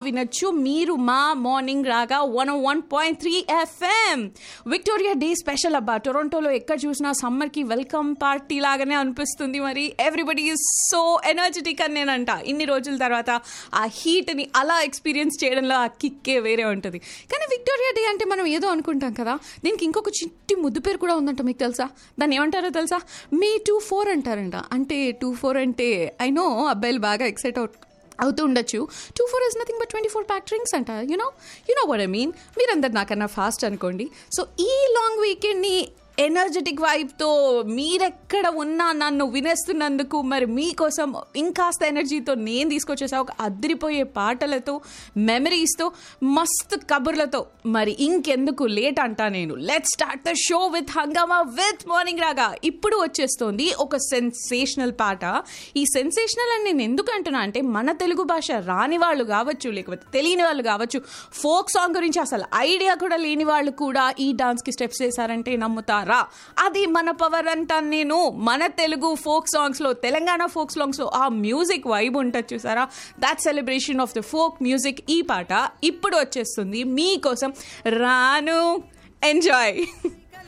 వినొచ్చు మీరు మా morning Raga one one point three FM Victoria day special అబ్బా టొరంటోలో ఎక్కడ చూసినా సమ్మర్కి వెల్కమ్ పార్టీ లాగానే అనిపిస్తుంది మరి ఎవ్రీబడి ఈజ్ సో ఎనర్జెటిక్ అని నేనంట ఇన్ని రోజుల తర్వాత ఆ హీట్ని అలా ఎక్స్పీరియన్స్ చేయడంలో ఆ కిక్కే వేరే ఉంటుంది కానీ విక్టోరియా డే అంటే మనం ఏదో అనుకుంటాం కదా దీనికి ఇంకొక చిట్టి ముద్దు పేరు కూడా ఉందంట మీకు తెలుసా దాన్ని ఏమంటారో తెలుసా మే టూ ఫోర్ అంటారంట అంటే టూ ఫోర్ అంటే ఐ నో అబ్బాయిలు బాగా ఎక్సైట్ అవుట్ అవుతూ ఉండొచ్చు two four is nothing but twenty four pack drinks అంట you know you know what I mean మీరందరు నాకన్నా ఫాస్ట్ అనుకోండి సో ఈ లాంగ్ వీకెండ్ని ఎనర్జెటిక్ వైబ్తో మీరెక్కడ ఉన్నా నన్ను వినేస్తున్నందుకు మరి మీకోసం ఇంకాస్త ఎనర్జీతో నేను తీసుకొచ్చేసా ఒక అదిరిపోయే పాటలతో మెమరీస్తో మస్తు కబుర్లతో మరి ఇంకెందుకు లేట్ అంటా నేను let start the show with hungama with morning Raga ఇప్పుడు వచ్చేస్తోంది ఒక సెన్సేషనల్ పాట ఈ సెన్సేషనల్ అని నేను ఎందుకు అంటున్నా అంటే మన తెలుగు భాష రాని వాళ్ళు కావచ్చు లేకపోతే తెలియని వాళ్ళు కావచ్చు ఫోక్ సాంగ్ గురించి అసలు ఐడియా కూడా లేని వాళ్ళు కూడా ఈ డాన్స్కి స్టెప్స్ వేశారంటే నమ్ముతారా అది మన పవర్ అంటాను నేను మన తెలుగు ఫోక్ సాంగ్స్లో తెలంగాణ ఫోక్ సాంగ్స్లో ఆ మ్యూజిక్ వైబ్ ఉంటుంది చూసారా that celebration of the folk music ఈ పాట ఇప్పుడు వచ్చేస్తుంది మీకోసం రాను ఎంజాయ్